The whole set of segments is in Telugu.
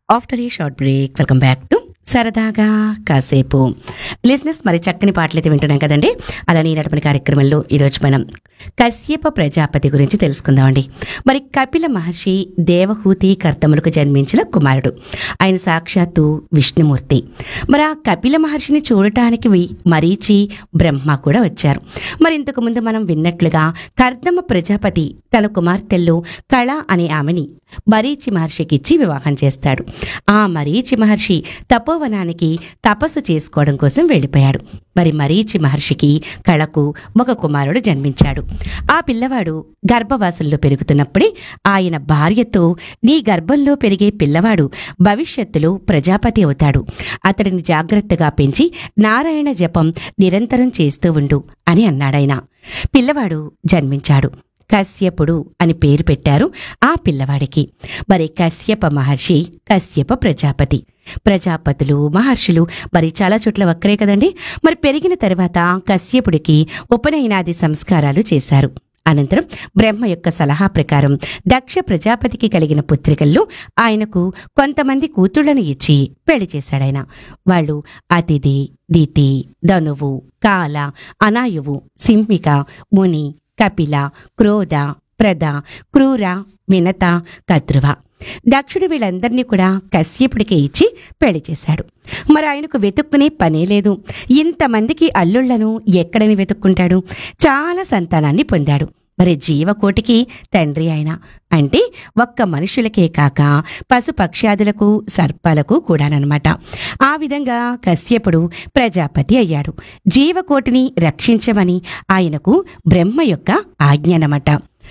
after a short break welcome back to సరదాగా కాసేపు లిజినెస్ మరి చక్కని పాటలు అయితే వింటున్నాం కదండి అలానే నడపని కార్యక్రమంలో ఈరోజు మనం కశ్యప ప్రజాపతి గురించి తెలుసుకుందామండి మరి కపిల మహర్షి దేవహూతి కర్తములకు జన్మించిన కుమారుడు ఆయన సాక్షాత్తు విష్ణుమూర్తి మరి ఆ కపిల మహర్షిని చూడటానికి వి- మరీచి బ్రహ్మ కూడా వచ్చారు మరి ఇంతకు ముందు మనం విన్నట్లుగా కర్దమ ప్రజాపతి తన కుమార్తెల్లో కళ అనే ఆమెని మరీచి మహర్షికి ఇచ్చి వివాహం చేస్తాడు ఆ మరీచి మహర్షి తపోవనానికి తపస్సు చేసుకోవడం కోసం వెళ్ళిపోయాడు మరి మరీచి మహర్షికి కళకు ఒక కుమారుడు జన్మించాడు ఆ పిల్లవాడు గర్భవాసంలో పెరుగుతున్నప్పుడే ఆయన భార్యతో నీ గర్భంలో పెరిగే పిల్లవాడు భవిష్యత్తులో ప్రజాపతి అవుతాడు అతడిని జాగ్రత్తగా పెంచి నారాయణ జపం నిరంతరం చేస్తూ ఉండు అని అన్నాడాయన పిల్లవాడు జన్మించాడు కశ్యపుడు అని పేరు పెట్టారు ఆ పిల్లవాడికి మరి కశ్యప మహర్షి కశ్యప ప్రజాపతి ప్రజాపతులు మహర్షులు మరి చాలా చోట్ల ఒక్కరే కదండి మరి పెరిగిన తర్వాత కశ్యపుడికి ఉపనయనాది సంస్కారాలు చేశారు అనంతరం బ్రహ్మ యొక్క సలహా ప్రకారం దక్ష ప్రజాపతికి కలిగిన పుత్రికల్లో ఆయనకు కొంతమంది కూతుళ్లను ఇచ్చి పెళ్లి చేశాడాయన వాళ్ళు అతిథి దితి ధనువు కాల అనాయువు సింహిక ముని కపిల క్రోధ ప్రద క్రూర వినత కద్రువ దక్షుడు వీళ్ళందరినీ కూడా కశ్యపుడికి ఇచ్చి పెళ్లి చేశాడు మరి ఆయనకు వెతుక్కునే పనే లేదు ఇంతమందికి అల్లుళ్లను ఎక్కడని వెతుక్కుంటాడు చాలా సంతానాన్ని పొందాడు మరి జీవకోటికి తండ్రి ఆయన అంటే ఒక్క మనుషులకే కాక పశుపక్ష్యాదులకు సర్పాలకు కూడానమాట ఆ విధంగా కశ్యపుడు ప్రజాపతి అయ్యాడు జీవకోటిని రక్షించమని ఆయనకు బ్రహ్మ యొక్క ఆజ్ఞనమాట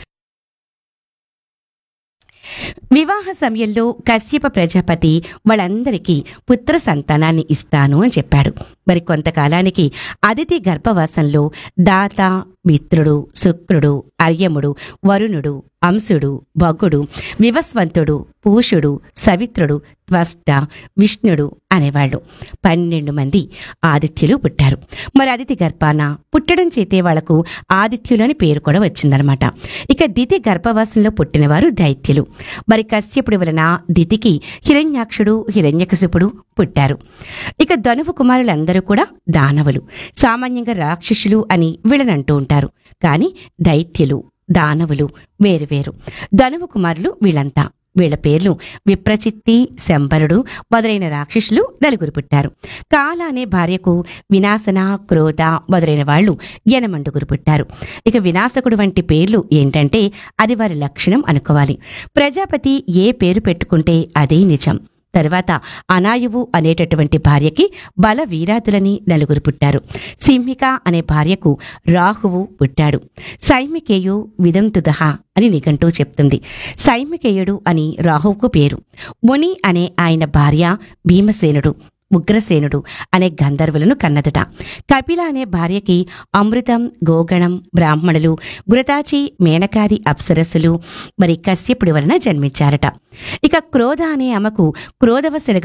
వివాహ సమయంలో కశ్యప ప్రజాపతి వాళ్ళందరికీ పుత్ర సంతానాన్ని ఇస్తాను అని చెప్పాడు మరి కొంతకాలానికి అదితి గర్భవాసంలో దాత మిత్రుడు శుక్రుడు అర్యముడు వరుణుడు అంశుడు భగుడు వివస్వంతుడు పూషుడు సవిత్రుడు త్వష్ట విష్ణుడు అనేవాళ్ళు పన్నెండు మంది ఆదిత్యులు పుట్టారు మరి అదితి గర్భాన పుట్టడం చేతే వాళ్లకు ఆదిత్యులని పేరు కూడా వచ్చిందనమాట ఇక దితి గర్భవాసంలో పుట్టినవారు దైత్యులు మరి కశ్యపుడి వలన దితికి హిరణ్యాక్షుడు హిరణ్యకశిపుడు పుట్టారు ఇక ధనువు కుమారులందరూ కూడా దానవులు సామాన్యంగా రాక్షసులు అని వీళ్ళని అంటూ ఉంటారు కానీ దైత్యులు దానవులు వేరువేరు ధనువు కుమారులు వీళ్ళంతా వీళ్ళ పేర్లు విప్రచిత్తి శంబరుడు మొదలైన రాక్షసులు నలుగురు పుట్టారు కాల అనే భార్యకు వినాశన క్రోధ మొదలైన వాళ్ళు యనమండుగురు పుట్టారు ఇక వినాశకుడు వంటి పేర్లు ఏంటంటే అది వారి లక్షణం అనుకోవాలి ప్రజాపతి ఏ పేరు పెట్టుకుంటే అదే నిజం తర్వాత అనాయువు అనేటటువంటి భార్యకి బల వీరాతులని నలుగురు పుట్టారు సింహిక అనే భార్యకు రాహువు పుట్టాడు సైమికేయు విదంతుదహ అని నిఘంటూ చెప్తుంది సైమికేయుడు అని రాహువుకు పేరు ముని అనే ఆయన భార్య భీమసేనుడు ఉగ్రసేనుడు అనే గంధర్వులను కన్నదట కపిల అనే భార్యకి అమృతం గోగణం బ్రాహ్మణులు గురతాచి మేనకాది అప్సరస్సులు మరి కశ్యపుడి వలన జన్మించారట ఇక క్రోధ అనే ఆమెకు క్రోధవశలుగా